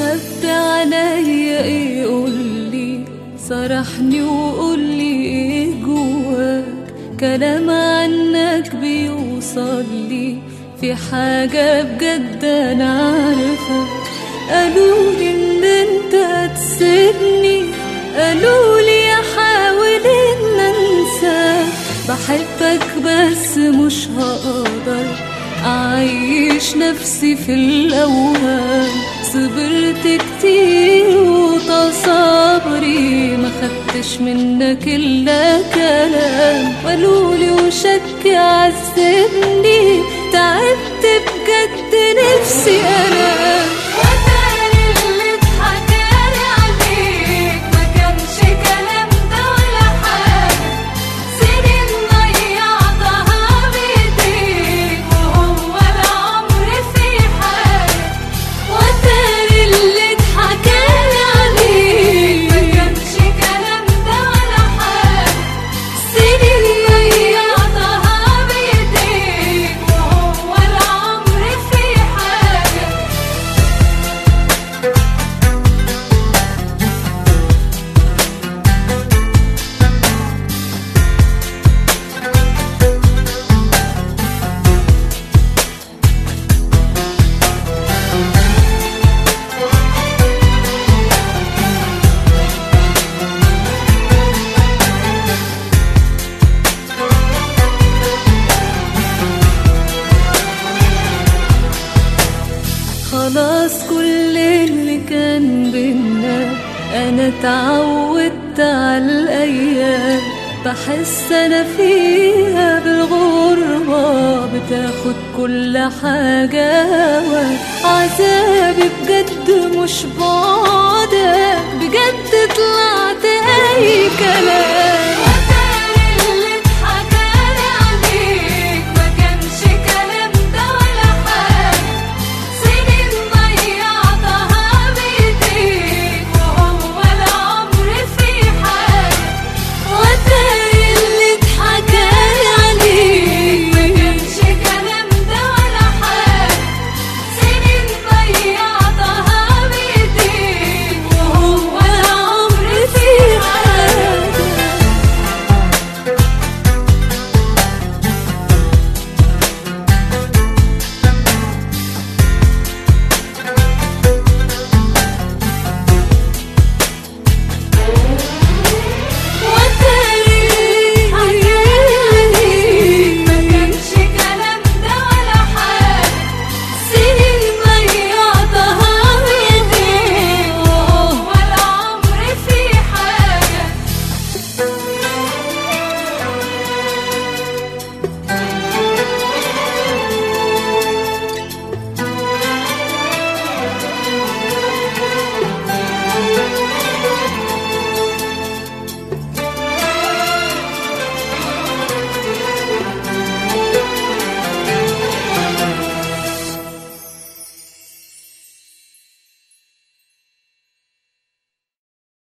مخبي عليا ايه قولي صرحني وقولي ايه جواك كلام عنك بيوصل لي في حاجة بجد انا عارفة قالولي ان انت هتسيبني قالولي احاول ان انساك بحبك بس مش هقدر أعيش نفسي في الأوهام صبرت كتير وتصبري ما خدتش منك إلا كلام قالولي وشك عذبني تعبت بجد نفسي أنام وتاني اللي اتحكالي عليك ما كانش كلام ده ولا حاجة سنين ضيعتها بإيديك وهو العمر في حاجة وتاني اللي اتحكالي عليك ما كانش كلام ده ولا حاجة سنين ضيعتها بإيديك وهو العمر في حاجة خلاص كل اللي كان بينا انا اتعودت على الايام بحس انا فيها بالغربة بتاخد كل حاجة هوا عذابي بجد مش بعدك بجد طلعت اي كلام